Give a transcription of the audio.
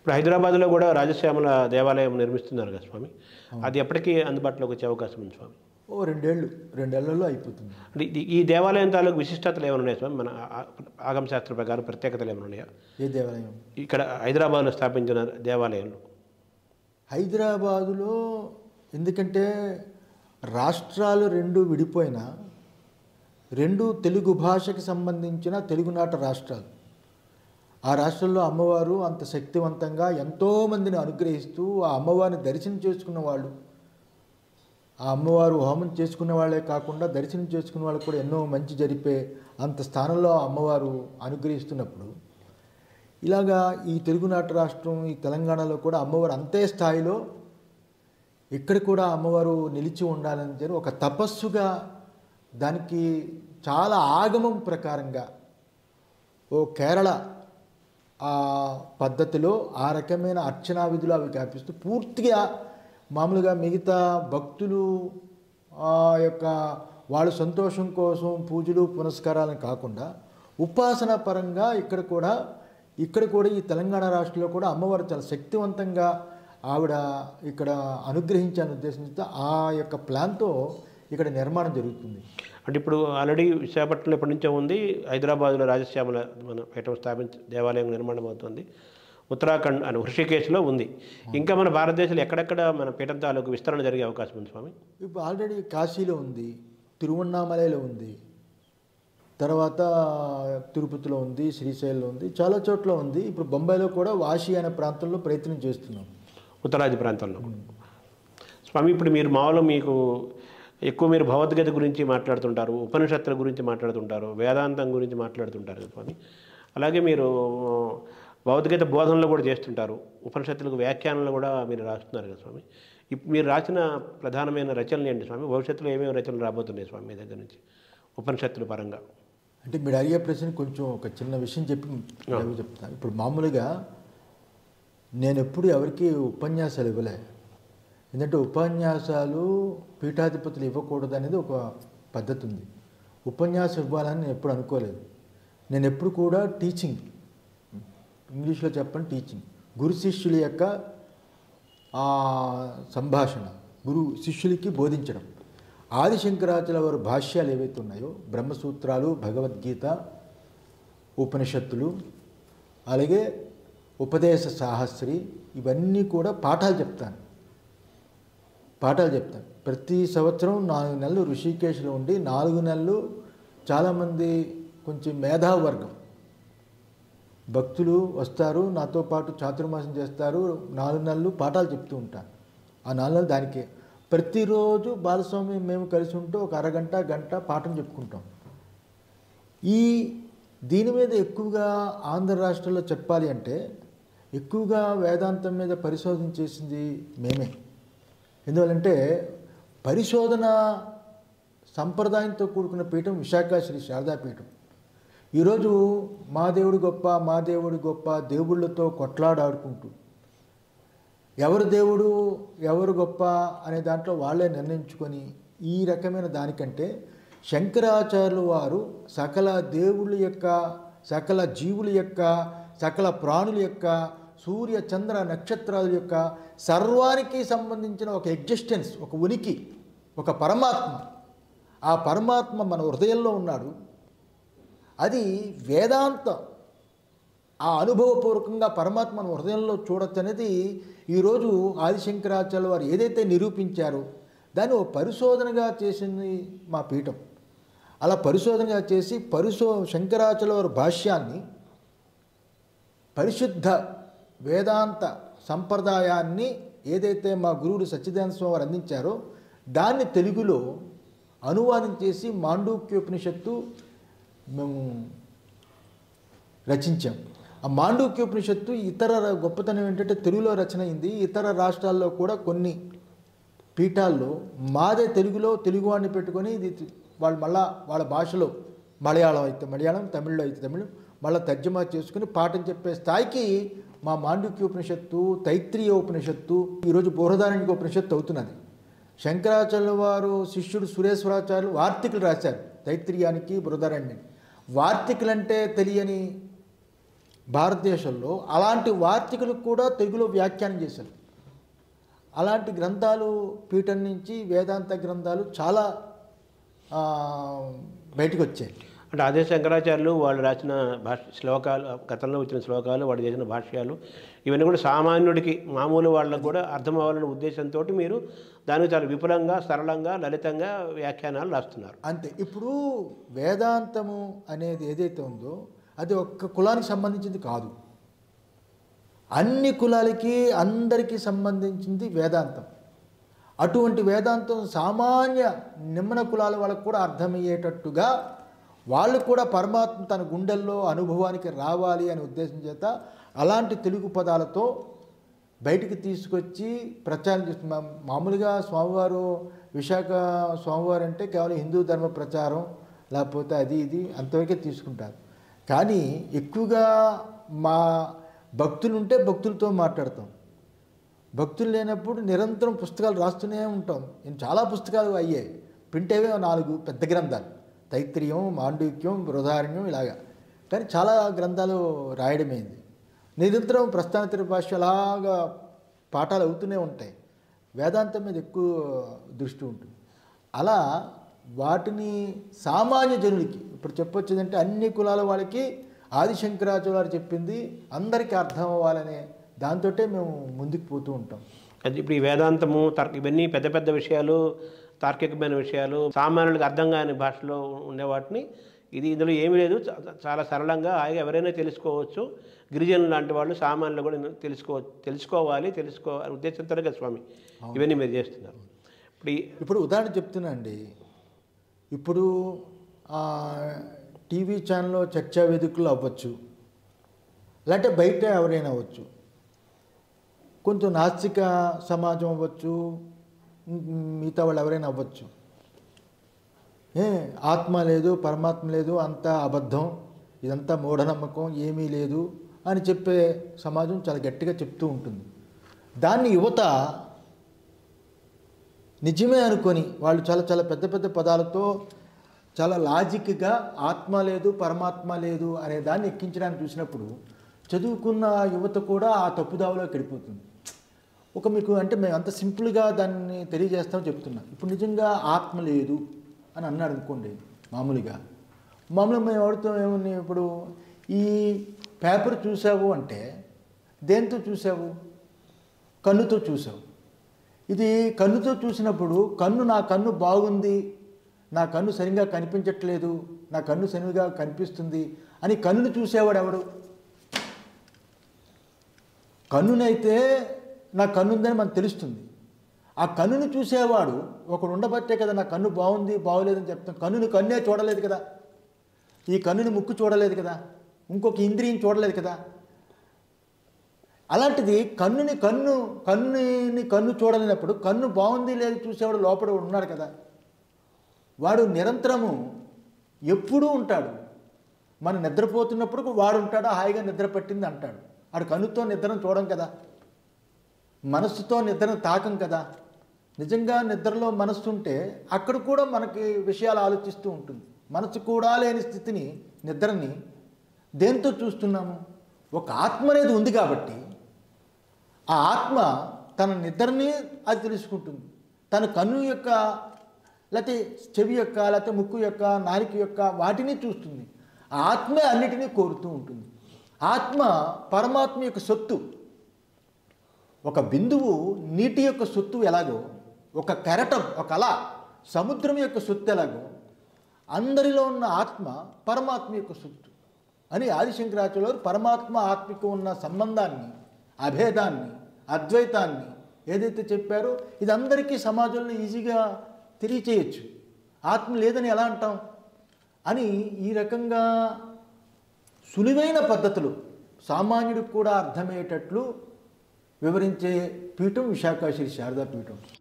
ఇప్పుడు హైదరాబాద్లో కూడా రాజశ్యామల దేవాలయం నిర్మిస్తున్నారు కదా స్వామి అది ఎప్పటికీ అందుబాటులోకి వచ్చే అవకాశం ఉంది స్వామి ఓ రెండేళ్ళు రెండేళ్లలో అయిపోతుంది అంటే ఇది- ఈ దేవాలయం తాలూకు విశిష్టతలు ఏమైనా ఉన్నాయా స్వామి మన ఆ- ఆగమ శాస్త్ర ప్రకారం ప్రత్యేకతలు ఏమైనా ఉన్నాయా ఏ దేవాలయం ఇక్కడ హైదరాబాద్లో స్థాపించిన దేవాలయంలో హైదరాబాదులో ఎందుకంటే రాష్ట్రాలు రెండు విడిపోయినా రెండు తెలుగు భాషకి సంబంధించిన తెలుగునాట రాష్ట్రాలు ఆ రాష్ట్రంలో అమ్మవారు అంత శక్తివంతంగా ఎంతోమందిని అనుగ్రహిస్తూ ఆ అమ్మవారిని దర్శనం చేసుకున్న వాళ్ళు ఆ అమ్మవారు హోమం చేసుకునే వాళ్ళే కాకుండా దర్శనం చేసుకునే వాళ్ళకి కూడా ఎన్నో మంచి జరిపే అంత స్థానంలో ఆ అమ్మవారు అనుగ్రహిస్తున్నప్పుడు ఇలాగా ఈ తెలుగునాట రాష్ట్రం ఈ తెలంగాణలో కూడా అమ్మవారు అంతే స్థాయిలో ఇక్కడ కూడా అమ్మవారు నిలిచి ఉండాలని చెప్పి ఒక తపస్సుగా దానికి చాలా ఆగమం ప్రకారంగా ఓ కేరళ ఆ పద్ధతిలో ఆ రకమైన అర్చనా విధులు అవి వ్యాపిస్తూ పూర్తిగా మామూలుగా మిగతా భక్తులు ఆ యొక్క వాళ్ళ సంతోషం కోసం పూజలు పునస్కారాలను కాకుండా ఉపాసన పరంగా ఇక్కడ కూడా ఇక్కడ కూడా ఈ తెలంగాణ రాష్ట్రంలో కూడా అమ్మవారు చాలా శక్తివంతంగా ఆవిడ ఇక్కడ అనుగ్రహించాలని ఉద్దేశంతో ఆ యొక్క ప్లాన్తో ఇక్కడ నిర్మాణం జరుగుతుంది అంటే ఇప్పుడు ఆల్రెడీ విశాఖపట్నంలో ఎప్పటి నుంచో ఉంది హైదరాబాద్లో రాజశ్యామల మన పీఠం స్థాపించి దేవాలయం నిర్మాణం అవుతుంది ఉత్తరాఖండ్ అని హృషికేశ్లో ఉంది ఇంకా మన భారతదేశంలో ఎక్కడెక్కడ మన పీఠం తాలూకు విస్తరణ జరిగే అవకాశం ఉంది స్వామి ఇప్పుడు ఆల్రెడీ కాశీలో ఉంది తిరువన్నామలలో ఉంది తర్వాత తిరుపతిలో ఉంది శ్రీశైలంలో ఉంది చాలా చోట్ల ఉంది ఇప్పుడు బొంబాయిలో కూడా వాషి అనే ప్రాంతంలో ప్రయత్నం చేస్తున్నాం ఉత్తరాది ప్రాంతంలో స్వామి ఇప్పుడు మీరు మామూలు మీకు ఎక్కువ మీరు భగవద్గీత గురించి మాట్లాడుతుంటారు ఉపనిషత్తుల గురించి మాట్లాడుతుంటారు వేదాంతం గురించి మాట్లాడుతుంటారు కదా స్వామి అలాగే మీరు భగవద్గీత బోధనలు కూడా చేస్తుంటారు ఉపనిషత్తులకు వ్యాఖ్యానాలు కూడా మీరు రాస్తున్నారు కదా స్వామి ఇప్పుడు మీరు రాసిన ప్రధానమైన రచనలు ఏంటి స్వామి భవిష్యత్తులో ఏమేమి రచనలు రాబోతున్నాయి స్వామి మీ దగ్గర నుంచి ఉపనిషత్తుల పరంగా అంటే మీరు అడిగే ప్రశ్న కొంచెం ఒక చిన్న విషయం చెప్పి నేను చెప్తాను ఇప్పుడు మామూలుగా నేను ఎప్పుడు ఎవరికి ఉపన్యాసాలు ఇవ్వలే ఎందుకంటే ఉపన్యాసాలు పీఠాధిపతులు ఇవ్వకూడదు అనేది ఒక పద్ధతి ఉంది ఉపన్యాసం ఇవ్వాలని నేను ఎప్పుడు అనుకోలేదు నేను ఎప్పుడు కూడా టీచింగ్ ఇంగ్లీష్లో చెప్పండి టీచింగ్ గురు శిష్యుల యొక్క ఆ సంభాషణ గురు శిష్యులకి బోధించడం ఆదిశంకరాచార్య వారి భాష్యాలు ఏవైతే ఉన్నాయో బ్రహ్మసూత్రాలు భగవద్గీత ఉపనిషత్తులు అలాగే ఉపదేశ సాహస్రి ఇవన్నీ కూడా పాఠాలు చెప్తాను పాఠాలు చెప్తాను ప్రతి సంవత్సరం నాలుగు నెలలు ఋషికేశ్లో ఉండి నాలుగు నెలలు చాలామంది కొంచెం మేధావి వర్గం భక్తులు వస్తారు నాతో పాటు చాతుర్మాసం చేస్తారు నాలుగు నెలలు పాఠాలు చెప్తూ ఉంటాను ఆ నాలుగు నెలలు దానికే ప్రతిరోజు బాలస్వామి మేము కలిసి ఉంటూ ఒక అరగంట గంట పాఠం చెప్పుకుంటాం ఈ దీని మీద ఎక్కువగా ఆంధ్ర రాష్ట్రంలో చెప్పాలి అంటే ఎక్కువగా వేదాంతం మీద పరిశోధన చేసింది మేమే ఎందువల్లంటే పరిశోధన సంప్రదాయంతో కూడుకున్న పీఠం విశాఖ శ్రీ శారదా పీఠం ఈరోజు మా దేవుడు గొప్ప మా దేవుడు గొప్ప దేవుళ్ళతో కొట్లాడాడుకుంటూ ఎవరు దేవుడు ఎవరు గొప్ప అనే దాంట్లో వాళ్ళే నిర్ణయించుకొని ఈ రకమైన దానికంటే శంకరాచార్యులు వారు సకల దేవుళ్ళ యొక్క సకల జీవుల యొక్క సకల ప్రాణుల యొక్క సూర్య చంద్ర నక్షత్రాల యొక్క సర్వానికి సంబంధించిన ఒక ఎగ్జిస్టెన్స్ ఒక ఉనికి ఒక పరమాత్మ ఆ పరమాత్మ మన హృదయంలో ఉన్నాడు అది వేదాంత ఆ అనుభవపూర్వకంగా పరమాత్మను హృదయంలో చూడొచ్చు అనేది ఈరోజు ఆదిశంకరాచార్య వారు ఏదైతే నిరూపించారో దాన్ని ఓ పరిశోధనగా చేసింది మా పీఠం అలా పరిశోధనగా చేసి పరిశో శంకరాచార్య వారి భాష్యాన్ని పరిశుద్ధ వేదాంత సంప్రదాయాన్ని ఏదైతే మా గురువుడు సచ్చిదానంద స్వామి వారు అందించారో దాన్ని తెలుగులో అనువాదం చేసి మాండూక్యోపనిషత్తు మేము రచించాం ఆ మాండూక్యోపనిషత్తు ఇతర గొప్పతనం ఏంటంటే తెలుగులో రచన అయింది ఇతర రాష్ట్రాల్లో కూడా కొన్ని పీఠాల్లో మాదే తెలుగులో తెలుగువాడిని పెట్టుకొని ఇది వాళ్ళు మళ్ళా వాళ్ళ భాషలో మలయాళం అయితే మలయాళం తమిళ్లో అయితే తమిళం మళ్ళీ తర్జమా చేసుకుని పాఠం చెప్పే స్థాయికి మా మాండుక్య ఉపనిషత్తు తైత్రీయ ఉపనిషత్తు ఈరోజు బృహదారణ్య ఉపనిషత్తు అవుతున్నది శంకరాచార్యుల వారు శిష్యుడు సురేశ్వరాచార్యులు వార్తికులు రాశారు తైత్రీయానికి బృహదారణ్యానికి వార్తికులంటే తెలియని భారతదేశంలో అలాంటి వార్తికులకు కూడా తెలుగులో వ్యాఖ్యానం చేశారు అలాంటి గ్రంథాలు పీఠం నుంచి వేదాంత గ్రంథాలు చాలా ఆ, బయటకు వచ్చాయి అంటే అదే శంకరాచార్యులు వాళ్ళు రాసిన భాష శ్లోకాలు గతంలో వచ్చిన శ్లోకాలు వాళ్ళు చేసిన భాష్యాలు ఇవన్నీ కూడా సామాన్యుడికి మామూలు వాళ్ళకు కూడా అర్థం అవ్వాలనే ఉద్దేశంతో మీరు దానికి చాలా విపులంగా సరళంగా లలితంగా వ్యాఖ్యానాలు రాస్తున్నారు అంతే ఇప్పుడు వేదాంతము అనేది ఏదైతే ఉందో అది ఒక్క కులానికి సంబంధించింది కాదు అన్ని కులాలకి అందరికీ సంబంధించింది వేదాంతం అటువంటి వేదాంతం సామాన్య నిమ్మన కులాల వాళ్ళకు కూడా అర్థమయ్యేటట్టుగా వాళ్ళు కూడా పరమాత్మ తన గుండెల్లో అనుభవానికి రావాలి అనే ఉద్దేశం చేత అలాంటి తెలుగు పదాలతో బయటికి తీసుకొచ్చి ప్రచారం చేస్తున్నారు మామూలుగా స్వామివారు విశాఖ స్వామివారు అంటే కేవలం హిందూ ధర్మ ప్రచారం లేకపోతే అది ఇది అంతవరకే తీసుకుంటారు కానీ ఎక్కువగా మా భక్తులు ఉంటే భక్తులతో మాట్లాడతాం భక్తులు లేనప్పుడు నిరంతరం పుస్తకాలు రాస్తూనే ఉంటాం నేను చాలా పుస్తకాలు అయ్యాయి ప్రింట్ అయ్యే నాలుగు పెద్ద గ్రంథాలు తైత్రీయం మాండూక్యం బృహదారణ్యం ఇలాగా కానీ చాలా గ్రంథాలు రాయడమైంది నిరంతరం ప్రస్థానతర భాష అలాగా పాఠాలు అవుతూనే ఉంటాయి వేదాంతం మీద ఎక్కువ దృష్టి ఉంటుంది అలా వాటిని సామాన్య జనులకి ఇప్పుడు చెప్పొచ్చేదంటే అన్ని కులాల వాళ్ళకి ఆదిశంకరాచార్య చెప్పింది అందరికీ అర్థం అవ్వాలనే దాంతో మేము ముందుకు పోతూ ఉంటాం అది ఇప్పుడు ఈ వేదాంతము తర్క ఇవన్నీ పెద్ద పెద్ద విషయాలు తార్కికమైన విషయాలు సామాన్యులకు అర్థం కాని భాషలో ఉండే వాటిని ఇది ఇందులో ఏమీ లేదు చా- చాలా సరళంగా హాయిగా ఎవరైనా తెలుసుకోవచ్చు గిరిజనులు లాంటి వాళ్ళు సామాన్యులు కూడా తెలుసుకో తెలుసుకోవాలి తెలుసుకో అనే ఉద్దేశంతోనే కదా స్వామి ఇవన్నీ మీరు చేస్తున్నారు ఇప్పుడు ఈ ఇప్పుడు ఉదాహరణ చెప్తున్నా అండి ఇప్పుడు ఆ, టీవీ ఛానల్లో చర్చా వేదికలు అవ్వచ్చు లేకపోతే బయట ఎవరైనా అవ్వచ్చు కొంచెం నాస్తిక సమాజం అవ్వచ్చు ఉమ్, మిగతా వాళ్ళు ఎవరైనా అవ్వచ్చు ఏ ఆత్మ లేదు పరమాత్మ లేదు అంతా అబద్ధం ఇదంతా మూఢనమ్మకం ఏమీ లేదు అని చెప్పే సమాజం చాలా గట్టిగా చెప్తూ ఉంటుంది దాన్ని యువత నిజమే అనుకొని వాళ్ళు చాలా చాలా పెద్ద పెద్ద పదాలతో చాలా లాజిక్గా ఆత్మ లేదు పరమాత్మ లేదు అనే దాన్ని ఎక్కించడానికి చూసినప్పుడు చదువుకున్న యువత కూడా ఆ తప్పుదావలోకి వెళ్ళిపోతుంది ఒక మీకు అంటే మేము అంత సింపుల్గా దాన్ని తెలియజేస్తామని చెప్తున్నా ఇప్పుడు నిజంగా ఆత్మ లేదు అని అన్నాడు అనుకోండి మామూలుగా మామూలుగా మేము ఎవరితో ఏమని ఇప్పుడు ఈ పేపర్ చూసావు అంటే దేంతో చూసావు కన్నుతో చూసావు ఇది కన్నుతో చూసినప్పుడు కన్ను నా కన్ను బాగుంది నా కన్ను సరిగా కనిపించట్లేదు నా కన్ను సరిగా కనిపిస్తుంది అని కన్నును చూసేవాడు ఎవడు కన్నునైతే నా కన్ను ఉందని మనకు తెలుస్తుంది ఆ కన్నును చూసేవాడు ఒకడు ఉండబట్టే కదా నా కన్ను బాగుంది బాగోలేదని చెప్తాం కన్నుని కన్నే చూడలేదు కదా ఈ కన్నుని ముక్కు చూడలేదు కదా ఇంకొక ఇంద్రియం చూడలేదు కదా అలాంటిది కన్నుని కన్ను కన్నుని కన్ను చూడలేనప్పుడు కన్ను బాగుంది లేదు చూసేవాడు లోపల ఉన్నాడు కదా వాడు నిరంతరము ఎప్పుడూ ఉంటాడు మనం నిద్రపోతున్నప్పుడు వాడు ఉంటాడు హాయిగా నిద్ర పట్టింది అంటాడు వాడు కన్నుతో నిద్రను చూడం కదా మనస్సుతో నిద్రను తాకం కదా నిజంగా నిద్రలో మనస్సు ఉంటే అక్కడ కూడా మనకి విషయాలు ఆలోచిస్తూ ఉంటుంది మనసు కూడా లేని స్థితిని నిద్రని దేంతో చూస్తున్నాము ఒక ఆత్మ అనేది ఉంది కాబట్టి ఆ ఆత్మ తన నిద్రని అది తెలుసుకుంటుంది తన కన్ను యొక్క లేకపోతే చెవి యొక్క లేకపోతే ముక్కు యొక్క నాలిక యొక్క వాటిని చూస్తుంది ఆ ఆత్మే అన్నిటినీ కోరుతూ ఉంటుంది ఆత్మ పరమాత్మ యొక్క సొత్తు ఒక బిందువు నీటి యొక్క సొత్తు ఎలాగో ఒక కెరటం ఒక అల సముద్రం యొక్క సొత్తు ఎలాగో అందరిలో ఉన్న ఆత్మ పరమాత్మ యొక్క సొత్తు అని ఆదిశంకరాచార్యులు వారు పరమాత్మ ఆత్మకు ఉన్న సంబంధాన్ని అభేదాన్ని అద్వైతాన్ని ఏదైతే చెప్పారో ఇది అందరికీ సమాజంలో ఈజీగా తెలియచేయచ్చు ఆత్మ లేదని ఎలా అంటాం అని ఈ రకంగా సులువైన పద్ధతులు సామాన్యుడికి కూడా అర్థమయ్యేటట్లు వివరించే పీఠం విశాఖ శ్రీ శారదా పీఠం